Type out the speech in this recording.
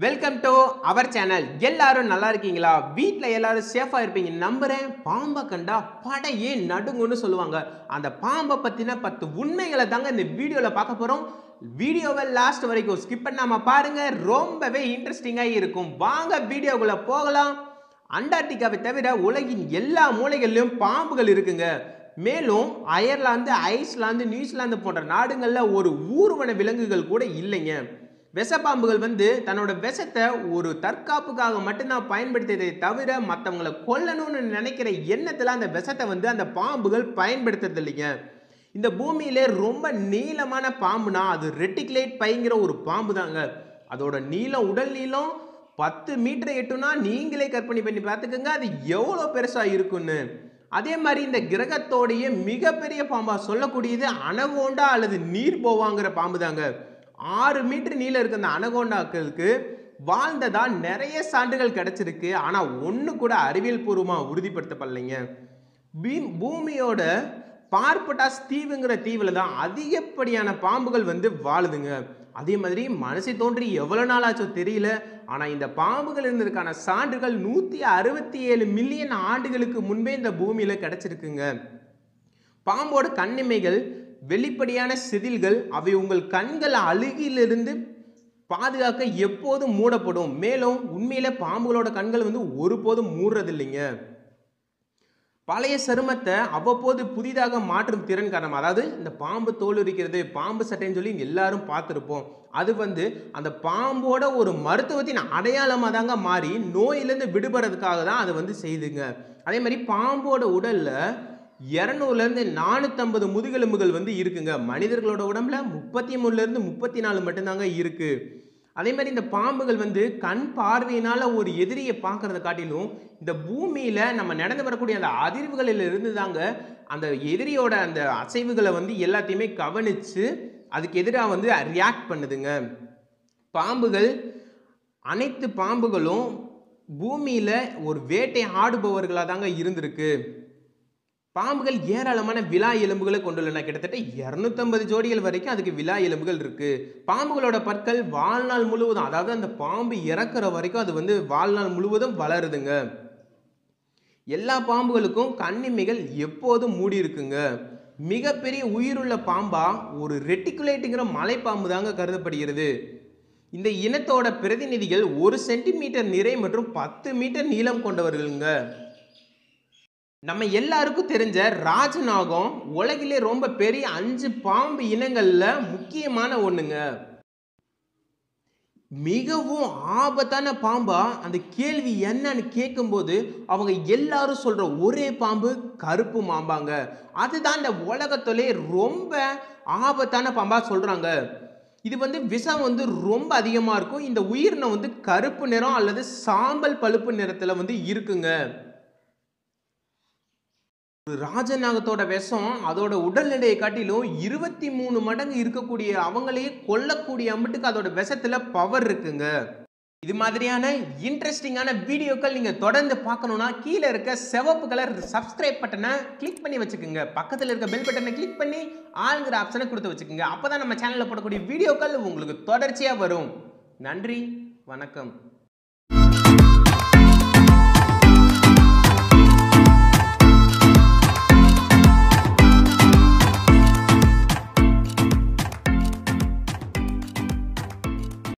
welcome to our channel எல்லாரும் நல்லா இருக்கீங்களா வீட்டில் எல்லாரும் சேஃபாக இருப்பீங்க நம்புறேன் பாம்பை கண்டா படையே நடுங்குன்னு சொல்லுவாங்க அந்த பாம்பை பற்றின பத்து உண்மைகளை தாங்க இந்த வீடியோவில் பார்க்க போகிறோம் வீடியோவை லாஸ்ட் வரைக்கும் ஸ்கிப் பண்ணாம பாருங்க ரொம்பவே இன்ட்ரெஸ்டிங்காக இருக்கும் வாங்க வீடியோக்குள்ள போகலாம் அண்டார்டிகாவை தவிர உலகின் எல்லா மூலைகளிலும் பாம்புகள் இருக்குங்க மேலும் அயர்லாந்து ஐஸ்லாந்து நியூசிலாந்து போன்ற நாடுகளில் ஒரு ஊர்வன விலங்குகள் கூட இல்லைங்க விஷப்பாம்புகள் வந்து தன்னோட விஷத்தை ஒரு தற்காப்புக்காக மட்டும்தான் பயன்படுத்தியதை தவிர மற்றவங்களை கொல்லணும்னு நினைக்கிற எண்ணத்தில் அந்த விஷத்தை வந்து அந்த பாம்புகள் பயன்படுத்துறது இல்லைங்க இந்த பூமியிலே ரொம்ப நீளமான பாம்புனா அது ரெட்டிகுலேட் பைங்கிற ஒரு பாம்பு தாங்க அதோட நீளம் உடல் நீளம் பத்து மீட்டர் எட்டுனா நீங்களே கற்பனை பண்ணி பார்த்துக்கோங்க அது எவ்வளோ பெருசாக இருக்குன்னு அதே மாதிரி இந்த கிரகத்தோடைய மிகப்பெரிய பாம்பா சொல்லக்கூடியது அனகோண்டா அல்லது நீர் போவாங்கிற பாம்பு தாங்க ஆறு மீட்டர் நீளம் இருக்க அந்த அனகோண்டாக்களுக்கு வாழ்ந்ததா நிறைய சான்றுகள் கிடைச்சிருக்கு ஆனால் ஒன்று கூட அறிவியல் பூர்வமாக உறுதிப்படுத்தப்படலைங்க பீ பூமியோட பார்பட்டாஸ் தீவுங்கிற தீவில் தான் அதிகப்படியான பாம்புகள் வந்து வாழுதுங்க அதே மாதிரி மனசை தோன்றி எவ்வளோ நாள் ஆச்சோ தெரியல ஆனால் இந்த பாம்புகள் இருந்ததுக்கான சான்றுகள் நூற்றி அறுபத்தி ஏழு மில்லியன் ஆண்டுகளுக்கு முன்பே இந்த பூமியில் கிடச்சிருக்குங்க பாம்போட கண்ணிமைகள் வெளிப்படையான செதில்கள் அவை உங்கள் கண்கள் அழுகிலிருந்து பாதுகாக்க எப்போதும் மூடப்படும் மேலும் உண்மையில பாம்புகளோட கண்கள் வந்து ஒருபோதும் மூடுறது இல்லைங்க பழைய சருமத்தை அவ்வப்போது புதிதாக மாற்றும் திறன் காரணம் அதாவது இந்த பாம்பு தோல் இருக்கிறது பாம்பு சட்டைன்னு சொல்லி எல்லாரும் பார்த்துருப்போம் அது வந்து அந்த பாம்போட ஒரு மருத்துவத்தின் அடையாளமாக தாங்க மாறி நோயிலேருந்து விடுபடுறதுக்காக தான் அதை வந்து செய்துங்க அதே மாதிரி பாம்போட உடலில் இரநூறுலேருந்து நானூற்றம்பது முதுகெலும்புகள் வந்து இருக்குங்க மனிதர்களோட உடம்புல முப்பத்தி மூணுலேருந்து முப்பத்தி நாலு மட்டும்தாங்க இருக்குது அதே மாதிரி இந்த பாம்புகள் வந்து கண் பார்வையினால் ஒரு எதிரியை பார்க்கறத காட்டிலும் இந்த பூமியில் நம்ம நடந்து வரக்கூடிய அந்த அதிர்வுகளில் இருந்து தாங்க அந்த எதிரியோட அந்த அசைவுகளை வந்து எல்லாத்தையுமே கவனித்து அதுக்கு எதிராக வந்து ரியாக்ட் பண்ணுதுங்க பாம்புகள் அனைத்து பாம்புகளும் பூமியில் ஒரு வேட்டை ஆடுபவர்களாக தாங்க இருந்திருக்கு பாம்புகள் ஏராளமான விழா எலும்புகளை கொண்டுள்ளன கிட்டத்தட்ட இரநூத்தம்பது ஜோடிகள் வரைக்கும் அதுக்கு விழா எலும்புகள் இருக்கு பாம்புகளோட பற்கள் வாழ்நாள் முழுவதும் அதாவது அந்த பாம்பு இறக்குற வரைக்கும் அது வந்து வாழ்நாள் முழுவதும் வளருதுங்க எல்லா பாம்புகளுக்கும் கண்ணிமைகள் எப்போதும் மூடி இருக்குங்க மிகப்பெரிய உயிருள்ள பாம்பா ஒரு ரெட்டிகுலேட்டுங்கிற மலைப்பாம்பு தாங்க கருதப்படுகிறது இந்த இனத்தோட பிரதிநிதிகள் ஒரு சென்டிமீட்டர் நிறை மற்றும் பத்து மீட்டர் நீளம் கொண்டவர்களுங்க நம்ம எல்லாருக்கும் தெரிஞ்ச ராஜநாகம் உலகிலே ரொம்ப பெரிய அஞ்சு பாம்பு இனங்கள்ல முக்கியமான ஒண்ணுங்க மிகவும் ஆபத்தான பாம்பா அந்த கேள்வி என்னன்னு கேட்கும்போது அவங்க எல்லாரும் சொல்ற ஒரே பாம்பு கருப்பு மாம்பாங்க அதுதான் இந்த உலகத்திலே ரொம்ப ஆபத்தான பாம்பா சொல்றாங்க இது வந்து விஷம் வந்து ரொம்ப அதிகமாக இருக்கும் இந்த உயிரினம் வந்து கருப்பு நிறம் அல்லது சாம்பல் பழுப்பு நிறத்தில் வந்து இருக்குங்க ஒரு ராஜநாகத்தோட விஷம் அதோட உடல் எடையை காட்டிலும் இருபத்தி மூணு மடங்கு இருக்கக்கூடிய அவங்களையே கொல்லக்கூடிய அம்பிட்டுக்கு அதோட விஷத்துல பவர் இருக்குங்க இது மாதிரியான இன்ட்ரெஸ்டிங்கான வீடியோக்கள் நீங்கள் தொடர்ந்து பார்க்கணுன்னா கீழே இருக்க சிவப்பு கலர் சப்ஸ்கிரைப் பட்டனை கிளிக் பண்ணி வச்சுக்கோங்க பக்கத்தில் இருக்க பெல் பட்டனை கிளிக் பண்ணி ஆளுங்கிற ஆப்ஷனை கொடுத்து வச்சுக்கோங்க அப்போ தான் நம்ம சேனலில் போடக்கூடிய வீடியோக்கள் உங்களுக்கு தொடர்ச்சியாக வரும் நன்றி வணக்கம்